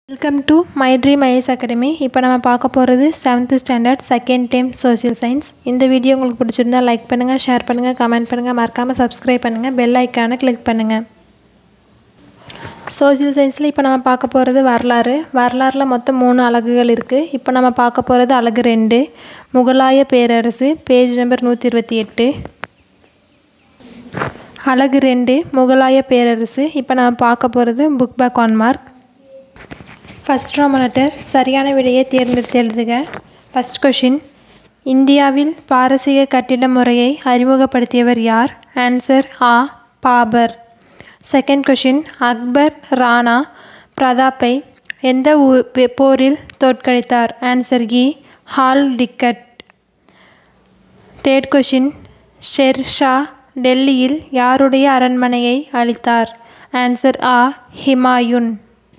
welcome to my dream IS academy இப்போ நம்ம பார்க்க போகிறது seventh standard second time social science இந்த வீடியோ உங்களுக்கு பிடிச்சிருந்தா லைக் பண்ணுங்கள் ஷேர் பண்ணுங்கள் கமெண்ட் பண்ணுங்கள் மறக்காமல் சப்ஸ்கிரைப் பண்ணுங்கள் பெல் ஐக்கானை கிளிக் பண்ணுங்கள் சோஷியல் சயின்ஸில் இப்போ நம்ம பார்க்க போகிறது வரலாறு வரலாறில் மொத்தம் மூணு அலகுகள் இருக்குது இப்போ நம்ம பார்க்க போகிறது அலகு ரெண்டு முகலாய பேரரசு பேஜ் நம்பர் நூற்றி இருபத்தி எட்டு அலகு ரெண்டு முகலாய பேரரசு இப்போ நம்ம பார்க்க போகிறது book back on mark first Roman letter சரியான விடையை தேர்ந்தெடுத்து எழுதுக ஃபஸ்ட் கொஷின் இந்தியாவில் பாரசீக கட்டிட முறையை அறிமுகப்படுத்தியவர் யார் ஆன்சர் ஆ பாபர் செகண்ட் கொஷின் அக்பர் ராணா பிரதாப்பை எந்த ஊ- பே- போரில் தோற்கடித்தார் ஆன்சர் இ Haldighati third question Sher Shah டெல்லியில் யாருடைய அரண்மனையை அளித்தார் ஆன்சர் ஆ Humayun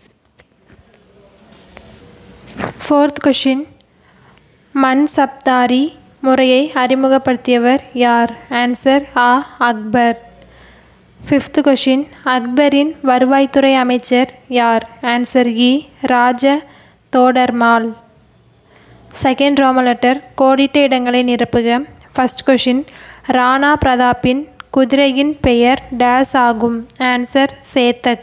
fourth question mansabdari முறையை அறிமுகப்படுத்தியவர் யார் ஆன்சர் ஆ அக்பர் ஃபிஃப்த் கொஷின் அக்பரின் வருவாய்த்துறை அமைச்சர் யார் ஆன்சர் இ ராஜ தோடர்மால் செகண்ட் ரோம லெட்டர் கோடிட்ட இடங்களை நிரப்புக ஃபர்ஸ்ட் கொஷின் ராணா பிரதாப்பின் குதிரையின் பெயர் டேஸ் ஆகும் answer Chetak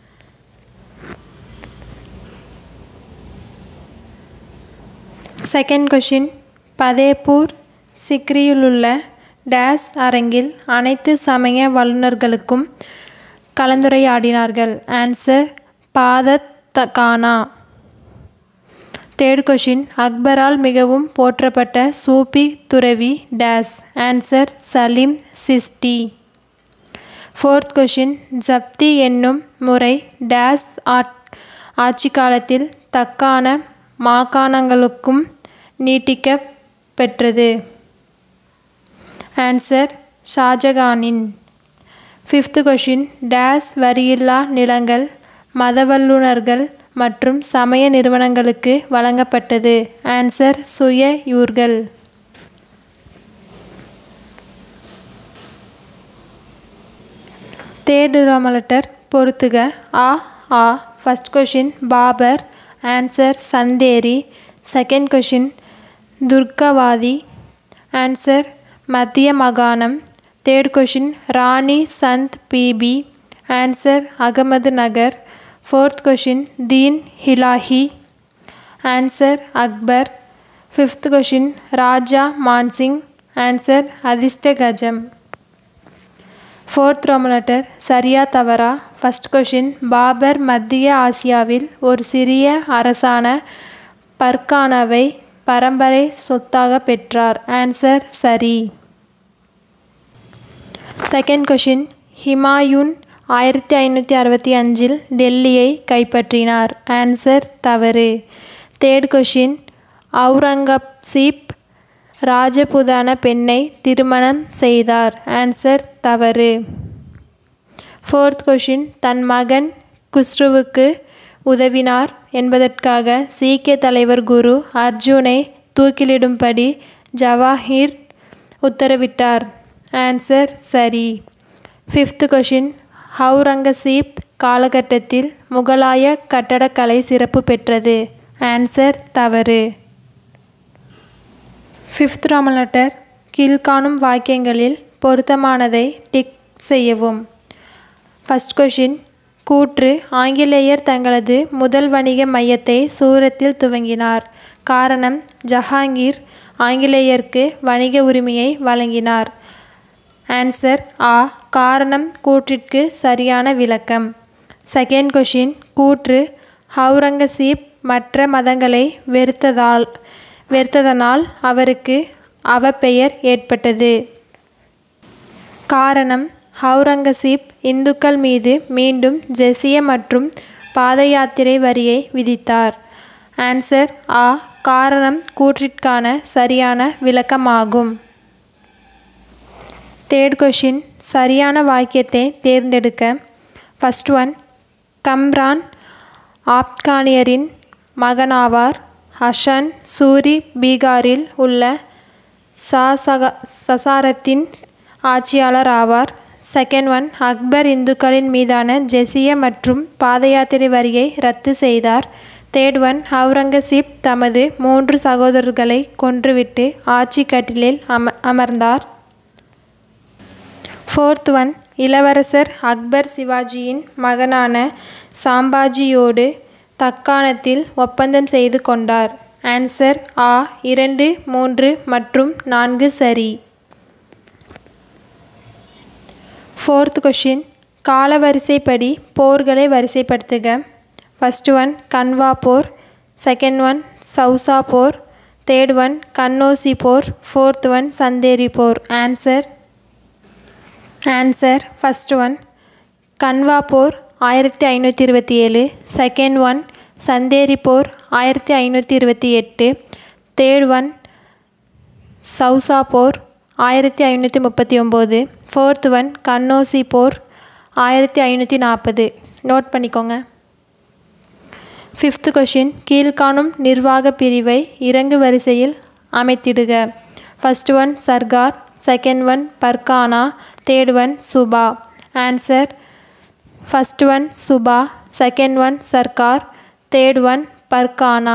second question Fatehpur சிக்ரியிலுள்ள டேஸ் அரங்கில் அனைத்து சமய வல்லுநர்களுக்கும் கலந்துரையாடினார்கள் answer Ibadat Khana third question அக்பரால் மிகவும் போற்றப்பட்ட சூஃபி துறவி dash answer Salim Chishti fourth question Zabti என்னும் முறை டேஸ் ஆட் ஆட்சி காலத்தில் தக்கான மாகாணங்களுக்கும் நீட்டிக்கப் பெற்றது ஆன்சர் ஷாஜகானின் ஃபிஃப்த் கொஷின் டேஸ் வரியில்லா நிலங்கள் மதவல்லுனர்கள் மற்றும் சமய நிறுவனங்களுக்கு வழங்கப்பட்டது ஆன்சர் சுய யூர்கள் தேர்டு ரோமலெட்டர் பொறுத்துக ஆ ஆ first question Babur answer Chanderi second question Durgavati answer மத்திய மகாணம் third question Rani Chand Bibi answer Ahmednagar fourth question Din Ilahi answer Akbar fifth question Raja Mansingh answer அதிர்ஷ்ட கஜம் ஃபோர்த் ரோமலெட்டர் சரியா தவறா ஃபர்ஸ்ட் கொஷின் பாபர் மத்திய ஆசியாவில் ஒரு சிறிய அரசான பர்கானாவை பரம்பரை சொத்தாக பெற்றார் ஆன்சர் சரி செகண்ட் கொஷின் ஹிமாயூன் ஆயிரத்தி ஐநூற்றி அறுபத்தி அஞ்சில் டெல்லியை கைப்பற்றினார் ஆன்சர் தவறு தேர்ட் கொஷின் அவுரங்கசீப் ராஜபுதான பெண்ணை திருமணம் செய்தார் ஆன்சர் தவறு ஃபோர்த் கொஷின் தன் மகன் குஸ்ருவுக்கு உதவினார் என்பதற்காக சீக்கிய தலைவர் குரு அர்ஜுனை தூக்கிலிடும்படி ஜவாஹீர் உத்தரவிட்டார் ஆன்சர் சரி ஃபிஃப்த் கொஷின் ஹவுரங்கசீப் காலகட்டத்தில் முகலாய கட்டடக்கலை சிறப்பு பெற்றது ஆன்சர் தவறு ஃபிஃப்த் ரோமன் லெட்டர் கீழ்காணும் வாக்கியங்களில் பொருத்தமானதை டிக் செய்யவும் ஃபர்ஸ்ட் கொஷின் கூற்று ஆங்கிலேயர் தங்களது முதல் வணிக மையத்தை சூரத்தில் துவங்கினார் காரணம் ஜஹாங்கீர் ஆங்கிலேயருக்கு வணிக உரிமையை வழங்கினார் ஆன்சர் ஆ காரணம் கூற்றிற்கு சரியான விளக்கம் செகண்ட் கொஷின் கூற்று ஹவுரங்கசீப் மற்ற மதங்களை வெறுத்ததால் வெறுத்ததனால் அவருக்கு அவப்பெயர் ஏற்பட்டது காரணம் ஹவுரங்கசீப் இந்துக்கள் மீது மீண்டும் ஜெசிய மற்றும் பாத யாத்திரை வரியை விதித்தார் ஆன்சர் ஆ காரணம் கூற்றிற்கான சரியான விளக்கமாகும் தேர்ட் கொஷின் சரியான வாக்கியத்தை தேர்ந்தெடுக்க ஃபர்ஸ்ட் ஒன் கம்ரான் ஆப்கானியரின் மகனாவார் ஹஷன் சூரி பீகாரில் உள்ள சாசக சசாரத்தின் ஆட்சியாளர் ஆவார் செகண்ட் ஒன் அக்பர் இந்துக்களின் மீதான ஜெசிய மற்றும் பாத யாத்திரை வரியை ரத்து செய்தார் தேர்ட் ஒன் அவுரங்கசீப் தமது மூன்று சகோதரர்களை கொன்றுவிட்டு ஆட்சி கட்டிலில் அம அமர்ந்தார் ஃபோர்த் ஒன் இளவரசர் அக்பர் சிவாஜியின் மகனான சாம்பாஜியோடு தக்காணத்தில் ஒப்பந்தம் செய்து கொண்டார் ஆன்சர் ஆ இரண்டு மூன்று மற்றும் நான்கு சரி ஃபோர்த் கொஷின் காலவரிசைப்படி போர்களை வரிசைப்படுத்துக ஃபஸ்ட் ஒன் கன்வா போர் செகண்ட் ஒன் சவுசா போர் தேர்ட் ஒன் கன்னோசி போர் ஃபோர்த் ஒன் சந்தேரி போர் answer answer first one Khanwa போர் ஆயிரத்தி ஐநூற்றி இருபத்தி ஏழு செகண்ட் ஒன் சந்தேரி போர் ஆயிரத்தி ஐநூற்றி இருபத்தி எட்டு தேர்ட் ஒன் சவுசா போர் ஆயிரத்தி ஐநூற்றி முப்பத்தி ஒம்பது ஃபோர்த் ஒன் கன்னோசி போர் ஆயிரத்தி ஐநூற்றி நாற்பது நோட் பண்ணிக்கோங்க ஃபிஃப்த் கொஷின் கீழ்காணும் நிர்வாக பிரிவை இறங்கு வரிசையில் அமைத்திடுக first one Sarkar second one pargana third one subah answer first one subah second one Sarkar third one pargana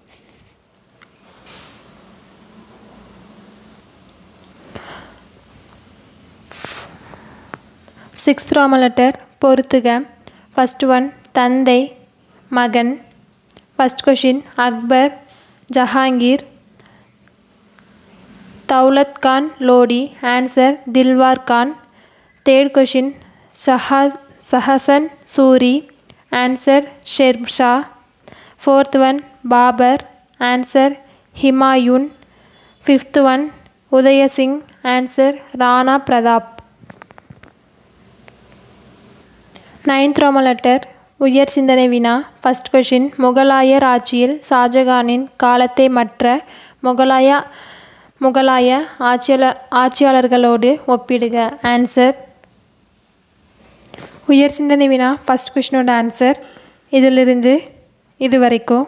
sixth Roman letter பொறுத்துக ஃபஸ்ட் ஒன் தந்தை மகன் first question Akbar Jahangir Daulat Khan Lodi answer Dilawar Khan third question ஷஹா சஹசன் Suri answer Sher Shah fourth one Babur answer Humayun fifth one Uday Singh answer Rana Pratap ninth Roman letter உயர் சிந்தனை வினா first question முகலாயர் ஆட்சியில் ஷாஜகானின் காலத்தை மற்ற முகலாய முகலாய ஆட்சியாள ஆட்சியாளர்களோடு ஒப்பிடுக ஆன்சர் உயர் சிந்தனை வினா ஃபஸ்ட் கொஷினோட ஆன்சர் இதிலிருந்து இது வரைக்கும்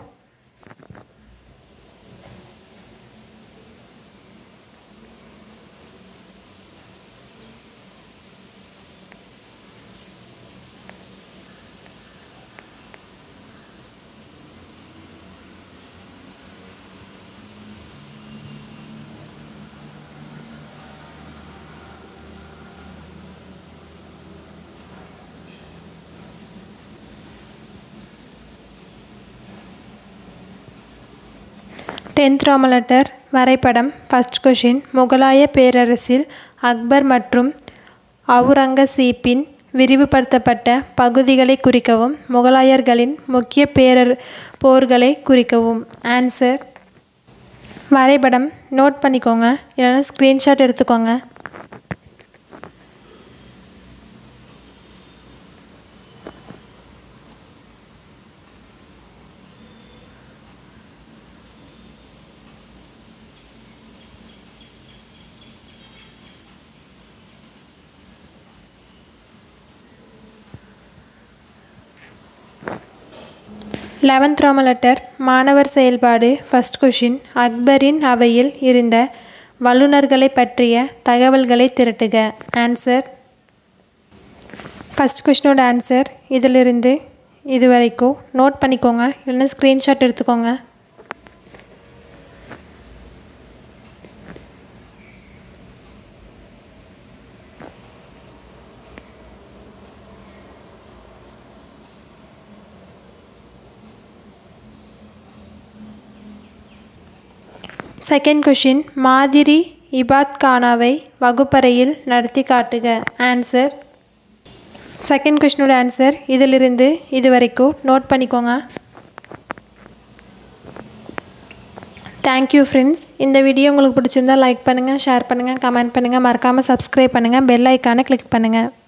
டென்த் ரோமன் லெட்டர் வரைபடம் ஃபஸ்ட் கொஷின் முகலாய பேரரசில் அக்பர் மற்றும் அவுரங்கசீப்பின் விரிவுபடுத்தப்பட்ட பகுதிகளை குறிக்கவும் முகலாயர்களின் முக்கிய பேரர் போர்களை குறிக்கவும் ஆன்சர் வரைபடம் நோட் பண்ணிக்கோங்க இல்லைன்னா ஸ்க்ரீன்ஷாட் எடுத்துக்கோங்க லெவன்த் ரோம லெட்டர் மாணவர் செயல்பாடு ஃபஸ்ட் கொஷின் அக்பரின் அவையில் இருந்த வல்லுநர்களை பற்றிய தகவல்களை திரட்டுக ஆன்சர் ஃபஸ்ட் கொஷினோட ஆன்சர் இதிலிருந்து இது வரைக்கும் நோட் பண்ணிக்கோங்க இல்லைன்னா ஸ்க்ரீன்ஷாட் எடுத்துக்கோங்க செகண்ட் கொஷின் மாதிரி இபாத் கானாவை வகுப்பறையில் நடத்தி காட்டுக ஆன்சர் செகண்ட் கொஷினோட ஆன்சர் இதிலிருந்து இது வரைக்கும் நோட் பண்ணிக்கோங்க தேங்க்யூ ஃப்ரெண்ட்ஸ் இந்த வீடியோ உங்களுக்கு பிடிச்சிருந்தா லைக் பண்ணுங்கள் ஷேர் பண்ணுங்கள் கமெண்ட் பண்ணுங்கள் மறக்காமல் சப்ஸ்கிரைப் பண்ணுங்கள் பெல் ஐக்கானை கிளிக் பண்ணுங்கள்